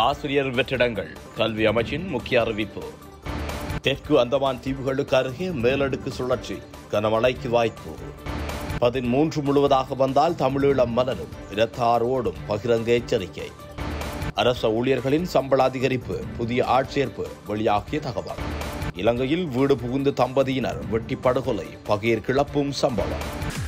ஆசிரியர் வெற்றிடங்கள் கல்வி அமைச்சின் முக்கிய அறிவிப்பு தெற்கு அந்தமான் தீவுகளுக்கு அருகே மேலடுக்கு சுழற்சி கனமழைக்கு வாய்ப்பு பதிமூன்று முழுவதாக வந்தால் தமிழீழம் மலரும் இரத்தார் ஓடும் பகிரங்க எச்சரிக்கை அரச ஊழியர்களின் சம்பள அதிகரிப்பு புதிய ஆட்சேர்ப்பு வெளியாகிய தகவல் இலங்கையில் வீடு புகுந்து தம்பதியினர் வெட்டி படுகொலை பகீர் கிளப்பும் சம்பவம்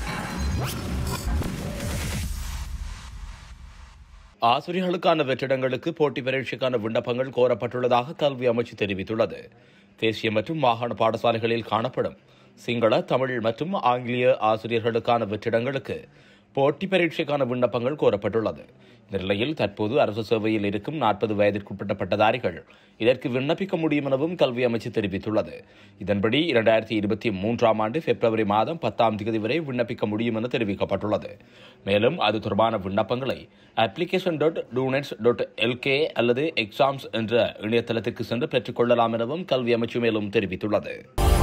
ஆசிரியர்களுக்கான வெற்றிடங்களுக்கு போட்டி பரீட்சைக்கான விண்ணப்பங்கள் கோரப்பட்டுள்ளதாக கல்வி அமைச்சு தெரிவித்துள்ளது தேசிய மற்றும் மாகாண பாடசாலைகளில் காணப்படும் சிங்கள தமிழ் மற்றும் ஆங்கிலேய ஆசிரியர்களுக்கான வெற்றிடங்களுக்கு போட்டி பரீட்சைக்கான விண்ணப்பங்கள் கோரப்பட்டுள்ளது இந்த நிலையில் தற்போது அரசு சேவையில் இருக்கும் நாற்பது வயதிற்குட்பட்ட பட்டதாரிகள் இதற்கு விண்ணப்பிக்க முடியும் எனவும் கல்வி அமைச்சு தெரிவித்துள்ளது இதன்படி இரண்டாயிரத்தி இருபத்தி மூன்றாம் ஆண்டு பிப்ரவரி மாதம் பத்தாம் தேதி வரை விண்ணப்பிக்க முடியும் என தெரிவிக்கப்பட்டுள்ளது மேலும் அது தொடர்பான விண்ணப்பங்களை application dot doenets dot LK அல்லது எக்ஸாம்ஸ் என்ற இணையதளத்திற்கு சென்று பெற்றுக்கொள்ளலாம் எனவும் கல்வி அமைச்சு மேலும் தெரிவித்துள்ளது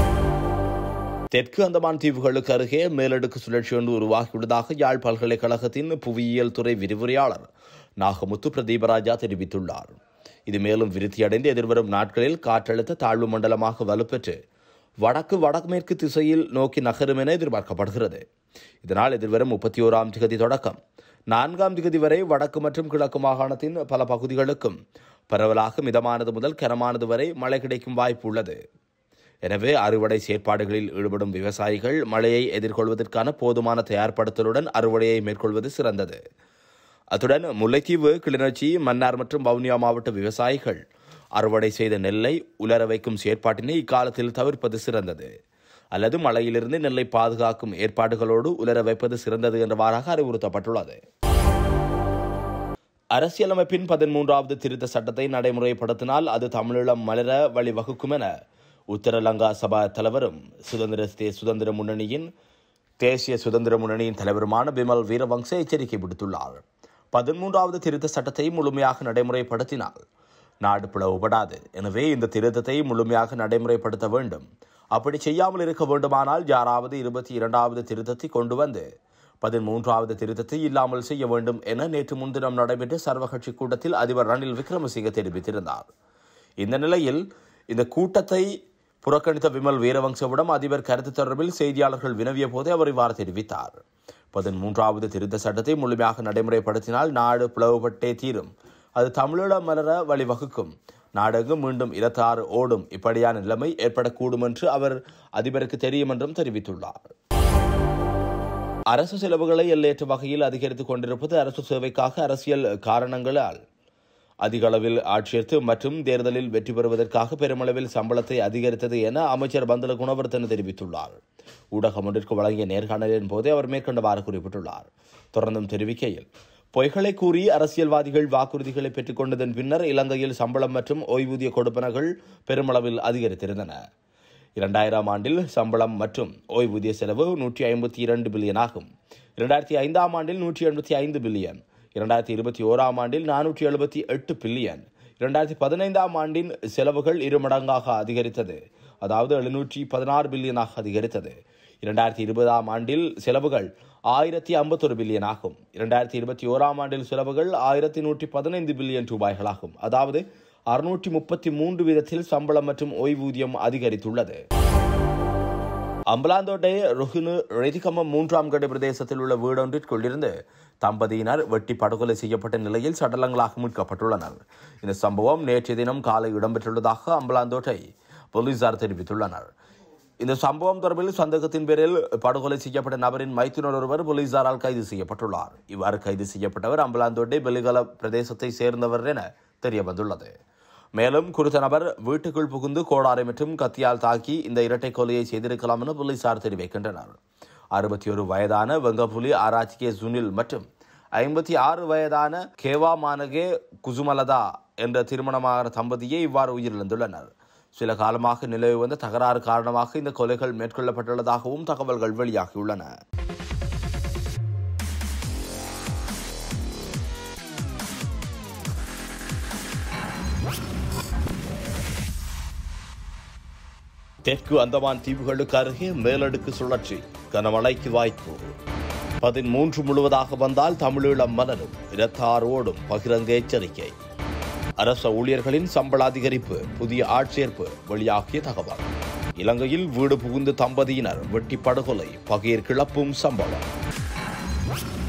தெற்கு அந்தமான் தீவுகளுக்கு அருகே மேலடுக்கு சுழற்சி ஒன்று உருவாகியுள்ளதாக யாழ் பல்கலைக்கழகத்தின் புவியியல் துறை விரிவுரையாளர் நாகமுத்து பிரதீபராஜா தெரிவித்துள்ளார் இது மேலும் விருத்தியடைந்து எதிர்வரும் நாட்களில் காற்றழுத்த தாழ்வு மண்டலமாக வலுப்பெற்று வடக்கு வடமேற்கு திசையில் நோக்கி நகரும் என எதிர்பார்க்கப்படுகிறது இதனால் எதிர்வரும் முப்பத்தி ஓராம் திகதி தொடக்கம் நான்காம் திகதி வரை வடக்கு மற்றும் கிழக்கு மாகாணத்தின் பல பகுதிகளுக்கும் பரவலாக மிதமானது முதல் கனமானது வரை மழை கிடைக்கும் வாய்ப்பு உள்ளது எனவே அறுவடை செயற்பாடுகளில் ஈடுபடும் விவசாயிகள் மழையை எதிர்கொள்வதற்கான போதுமான தயார்படுத்தலுடன் அறுவடையை மேற்கொள்வது சிறந்தது அத்துடன் முல்லைத்தீவு கிளிநொச்சி மன்னார் மற்றும் வவுனியா மாவட்ட விவசாயிகள் அறுவடை செய்த நெல்லை உலர வைக்கும் செயற்பாட்டினை இக்காலத்தில் தவிர்ப்பது சிறந்தது அல்லது மழையிலிருந்து நெல்லை பாதுகாக்கும் ஏற்பாடுகளோடு உலர வைப்பது சிறந்தது என்றவாறாக அறிவுறுத்தப்பட்டுள்ளது அரசியலமைப்பின் பதிமூன்றாவது திருத்த சட்டத்தை நடைமுறைப்படுத்தினால் அது தமிழீழம் மலர வழிவகுக்கும் என உத்தரலங்கா சபா தலைவரும் சுதந்திர தே- சுதந்திர முன்னணியின் தேசிய சுதந்திர முன்னணியின் தலைவருமான பிமல் வீரவங்ச எச்சரிக்கை விடுத்துள்ளார் பதிமூன்றாவது திருத்த சட்டத்தை முழுமையாக நடைமுறைப்படுத்தினால் நாடு பிளவுபடாது எனவே இந்த திருத்தத்தை முழுமையாக நடைமுறைப்படுத்த வேண்டும் அப்படி செய்யாமல் இருக்க வேண்டுமானால் யாராவது இருபத்தி இரண்டாவது திருத்தத்தை கொண்டு வந்து பதிமூன்றாவது திருத்தத்தை இல்லாமல் செய்ய வேண்டும் என நேற்று முன்தினம் நடைபெற்ற சர்வகட்சி கூட்டத்தில் அதிபர் ரணில் விக்ரமசிங்க தெரிவித்திருந்தார் இந்த நிலையில் இந்த கூட்டத்தை புறக்கணித்த விமல் வீரவங்சவிடம் அதிபர் கருத்து தொடர்பில் செய்தியாளர்கள் வினவிய போதே அவர் இவ்வாறு தெரிவித்தார் பதிமூன்றாவது திருத்த சட்டத்தை முழுமையாக நடைமுறைப்படுத்தினால் நாடு பிளவுபட்டே தீரும் அது தமிழீழ மலர வழிவகுக்கும் நாடெங்கும் மீண்டும் இரத்தாறு ஓடும் இப்படியான நிலைமை ஏற்படக்கூடும் என்று அவர் அதிபருக்கு தெரியும் என்றும் தெரிவித்துள்ளார் அரசு செலவுகளை எல்லையற்ற வகையில் அதிகரித்துக் கொண்டிருப்பது அரசு சேவைக்காக அரசியல் காரணங்களால் அதிக அளவில் ஆட்சேர்த்து மற்றும் தேர்தலில் வெற்றி பெறுவதற்காக பெருமளவில் சம்பளத்தை அதிகரித்தது என அமைச்சர் பந்தல குணவர்த்தன தெரிவித்துள்ளார் ஊடகம் ஒன்றிற்கு வழங்கிய நேர்காணலின் போதே அவர் மேற்கண்டவாறு குறிப்பிட்டுள்ளார் தொடர்ந்தும் தெரிவிக்கையில் பொய்களை கூறி அரசியல்வாதிகள் வாக்குறுதிகளை பெற்றுக் கொண்டதன் பின்னர் இலங்கையில் சம்பளம் மற்றும் ஓய்வூதிய கொடுப்பனகள் பெருமளவில் அதிகரித்திருந்தன இரண்டாயிரம் ஆண்டில் சம்பளம் மற்றும் ஓய்வூதிய செலவு நூற்றி ஐம்பத்தி இரண்டு பில்லியன் ஆகும் இரண்டாயிரத்தி ஐந்தாம் ஆண்டில் நூற்றி எண்பத்தி ஐந்து பில்லியன் இரண்டாயிரத்தி இருபத்தி ஓராம் ஆண்டில் நானூற்றி எழுபத்தி எட்டு பில்லியன் இரண்டாயிரத்தி பதினைந்தாம் ஆண்டின் செலவுகள் இருமடங்காக அதிகரித்தது அதாவது எழுநூற்றி பதினாறு பில்லியனாக அதிகரித்தது இரண்டாயிரத்தி இருபதாம் ஆண்டில் செலவுகள் ஆயிரத்தி ஐம்பத்தொரு பில்லியன் ஆகும் இரண்டாயிரத்தி இருபத்தி ஓராம் ஆண்டில் செலவுகள் ஆயிரத்தி நூற்றி பதினைந்து பில்லியன் ரூபாய்களாகும் அதாவது அறுநூற்றி முப்பத்தி மூன்று வீதத்தில் சம்பளம் மற்றும் ஓய்வூதியம் அதிகரித்துள்ளது அம்பலாந்தோட்டை ருஹினு ரெதிகம மூன்றாம் கட பிரதேசத்தில் உள்ள வீடொன்றிற்குள் இருந்து தம்பதியினர் வெட்டி படுகொலை செய்யப்பட்ட நிலையில் சடலங்களாக மீட்கப்பட்டுள்ளனர் இந்த சம்பவம் நேற்றைய தினம் காலை இடம்பெற்றுள்ளதாக அம்பலாந்தோட்டை போலீசார் தெரிவித்துள்ளனர் இந்த சம்பவம் தொடர்பில் சந்தேகத்தின் பேரில் படுகொலை செய்யப்பட்ட நபரின் மைத்துனர் ஒருவர் போலீசாரால் கைது செய்யப்பட்டுள்ளார் இவ்வாறு கைது செய்யப்பட்டவர் அம்பலாந்தோட்டை பெலிகல பிரதேசத்தை சேர்ந்தவர் என தெரிய வந்துள்ளது மேலும் குறித்த நபர் வீட்டுக்குள் புகுந்து கோடாரை மற்றும் கத்தியால் தாக்கி இந்த இரட்டை கொலையை செய்திருக்கலாம் என போலீசார் தெரிவிக்கின்றனர் அறுபத்தி ஒரு வயதான வெங்கப்புலி ஆராய்ச்சி கே சுனில் மற்றும் ஐம்பத்தி ஆறு வயதான கேவா மானகே குசுமலதா என்ற திருமணமான தம்பதியே இவ்வாறு உயிரிழந்துள்ளனர் சில காலமாக நிலவி வந்த தகராறு காரணமாக இந்த கொலைகள் மேற்கொள்ளப்பட்டுள்ளதாகவும் தகவல்கள் வெளியாகியுள்ளன தெற்கு அந்தமான் தீவுகளுக்கு அருகே மேலடுக்கு சுழற்சி கனமழைக்கு வாய்ப்பு பதிமூன்று முழுவதாக வந்தால் தமிழீழம் மலரும் இரத்தார் ஓடும் பகிரங்க எச்சரிக்கை அரச ஊழியர்களின் சம்பள அதிகரிப்பு புதிய ஆட்சேர்ப்பு வெளியாகிய தகவல் இலங்கையில் வீடு புகுந்து தம்பதியினர் வெட்டி படுகொலை பகீர் கிளப்பும் சம்பவம்